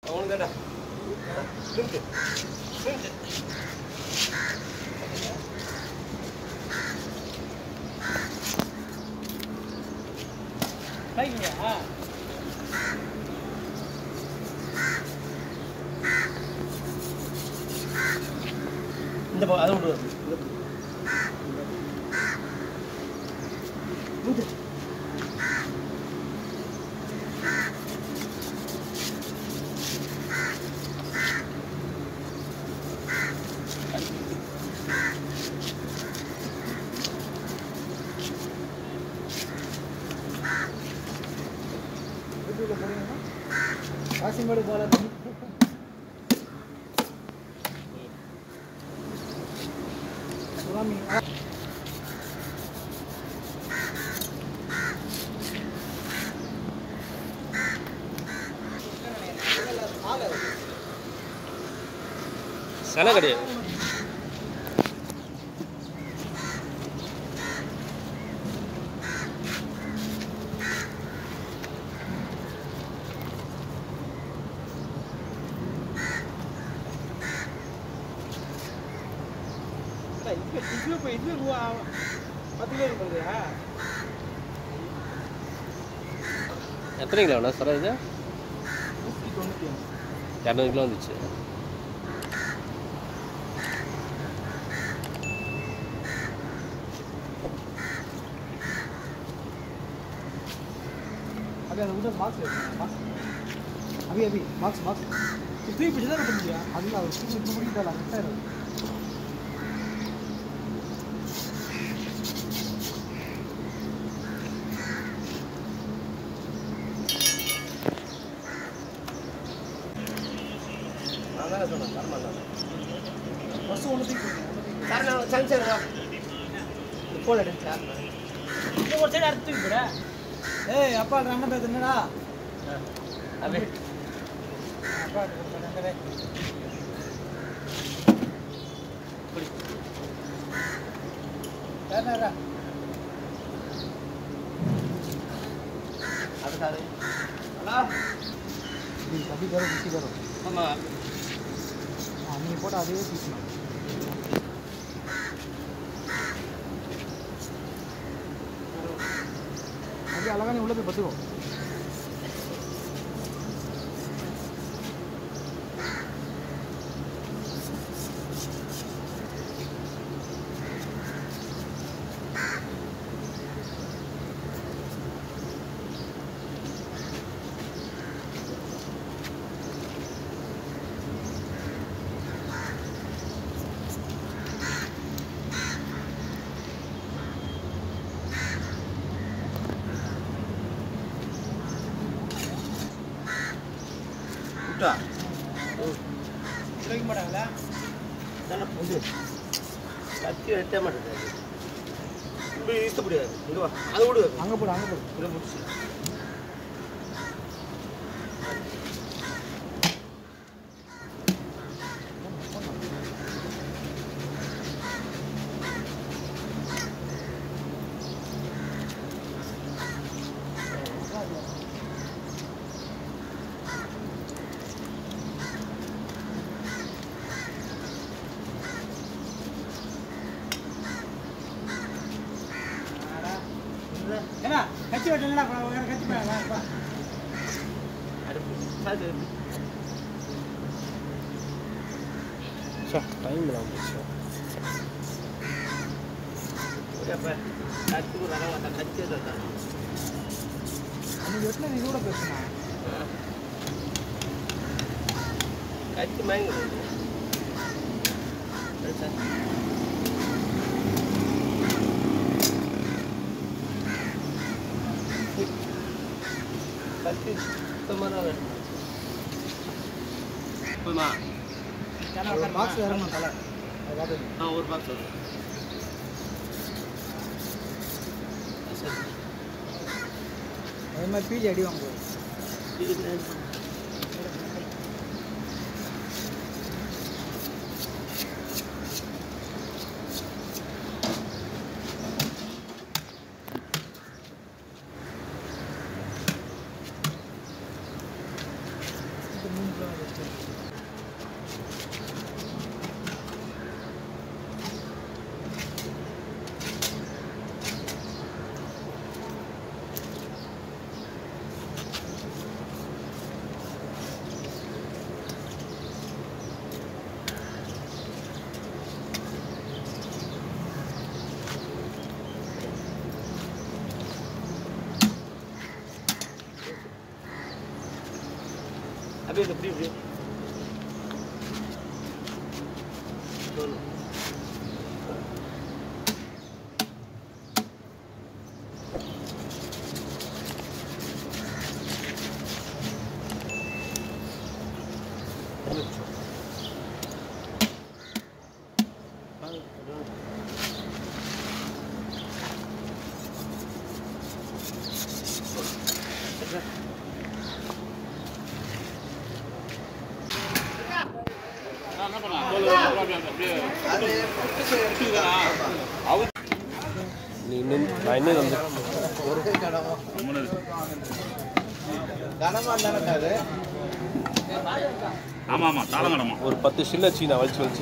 அவனுக்கு தான்டா நிறுத்து நிறுத்து பைக்கியா இந்த பக்கம் அதை விடு வீட்டுக்குள்ள போறீங்கன்னா காசிமேடு போல சுனாமி சன கிடையாது இது இப்போ இது ரூபா பத்து கிலோ பண்ணுறியா எத்தனை கிலோ வேணா சொல்ல இது நூற்றி தொண்ணூற்றி இரநூறு கிலோ வந்துச்சு அபி அந்த உள்ள பாக்ஸ் பாக்ஸ் அபி அபி பாக்ஸ் பாக்ஸ் தூக்கி பிடிச்சி தான் கட்ட முடியும் அதில் அவர் தூக்கி தூக்கி முடிக்கிட்டால கட்டாயிரும் நான் தானே சொன்னேன் தரமாட்டேன் பஸ் ஒன்று தூக்கி போடுங்க. சார் நான் சரி சரி வா ஃபோன் எடுத்து சார் இன்னும் ஒரு சைடு அடுத்து தூக்கி போட ஏய் அப்பா அண்ணன் பேச என்னடா அப்படியே அப்பா அங்கே குடி யாருண்ணா அது சார் ஹலோ அபி கரோ பிசி கரோ ஆமாம் நீங்கள் போட்டு அதே பீசணும் அது அழகா நீ உள்ள போய் பத்துக்கோ விட்டா வைக்க மாட்டாங்களா தானே இது கத்தி வெட்ட மாட்டேங்குது இப்படி இழுத்த முடியாது இங்கே வா அதை விடு அங்கே போடு அங்கே போடு இதை முடிச்சு ஏன்னா கட்சி வெட்டலடா வேற கட்சி போய் அடுப்பு சார் டைம் வந்துச்சு அப்போ கத்தி வர மாட்டேன் கத்தி தான் அன்னைக்கு வெட்டின நீ கூட பேசுனா கத்தி மயங்க சார் கத்தி சுத்தமாக வேணும் போய்மா ஒரு பாக்ஸ் இறங்கணும் தலை அது பார்த்து ஆ ஒரு பாக்ஸ் வரும் சரி அதே மாதிரி பீஜி அடி வாங்குவோம் இது என்ன? இது மூணு கிலோ அப்படியே இந்த இப்படி இப்படி சொல்லு. நீ இன்னும் நான் இன்னும் வந்து ஒரே கடமா கனமா தானே அது ஆமா ஆமா தாளங்கடமா ஒரு பத்து சின்ன சீனா வலிச்சு வலிச்சு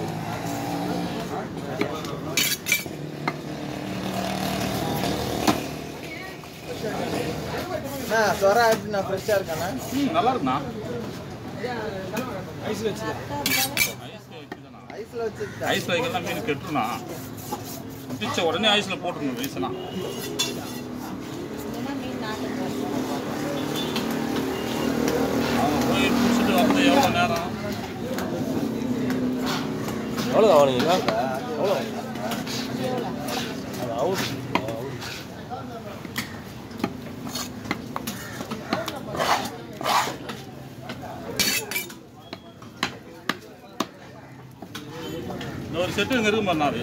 அண்ணா சொரா எப்படிண்ணா ஃப்ரெஷ்ஷாக இருக்காண்ணா நல்லா இருக்குண்ணா ஐஸில் வச்சு ஐஸில் வச்சுருக்கா ஐஸ் வைக்கலாம் மீன் கெட்டுருண்ணா பிச்ச உடனே ஐஸ்ல போட்டுருணும் வீசினா அவங்க போய் பிடிச்சிட்டு வரது எவ்வளோ நேரம் எவ்வளோ வாங்கினீங்களா எவ்வளோ அது அவுட் இன்னொரு செட்டு இங்கே இருக்கும் பாருண்ணா அது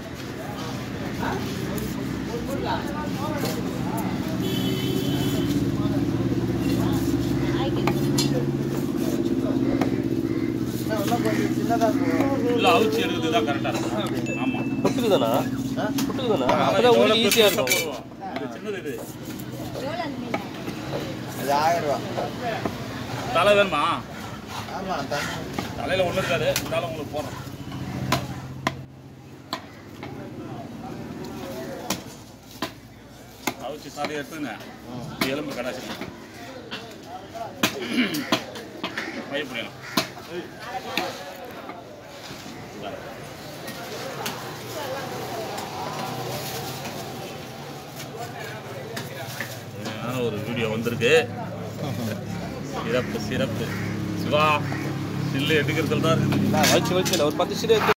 இன்னும் கொஞ்சம் சின்னதாக போகும் இல்லை அவிச்சு எடுக்கிறது தான் கரெக்டாக இருக்கும் ஆமாம் புட்டுக்குதானா ஆ? புட்டுக்குதானா அப்பதான் உங்களுக்கு ஈஸியாக இருக்கும் இது சின்னது இது இது ஆயிரம் ரூபா தலை வேணுமா ஆமாம் தண்ணி தலையில் ஒன்றும் இருக்காது இருந்தாலும் உங்களுக்கு போகிறோம் அவிச்சு சாரி எடுத்துங்க எலும்பு கடாச்சி ஃப்ரை பண்ணிடலாம் அருமையான ஒரு வீடியோ வந்திருக்கு சிறப்பு சிறப்பு சிவா சில்லு எடுக்கிறதுல தான் இருக்குது வலிச்சு வலிச்சு இல்லை ஒரு பத்து சீனா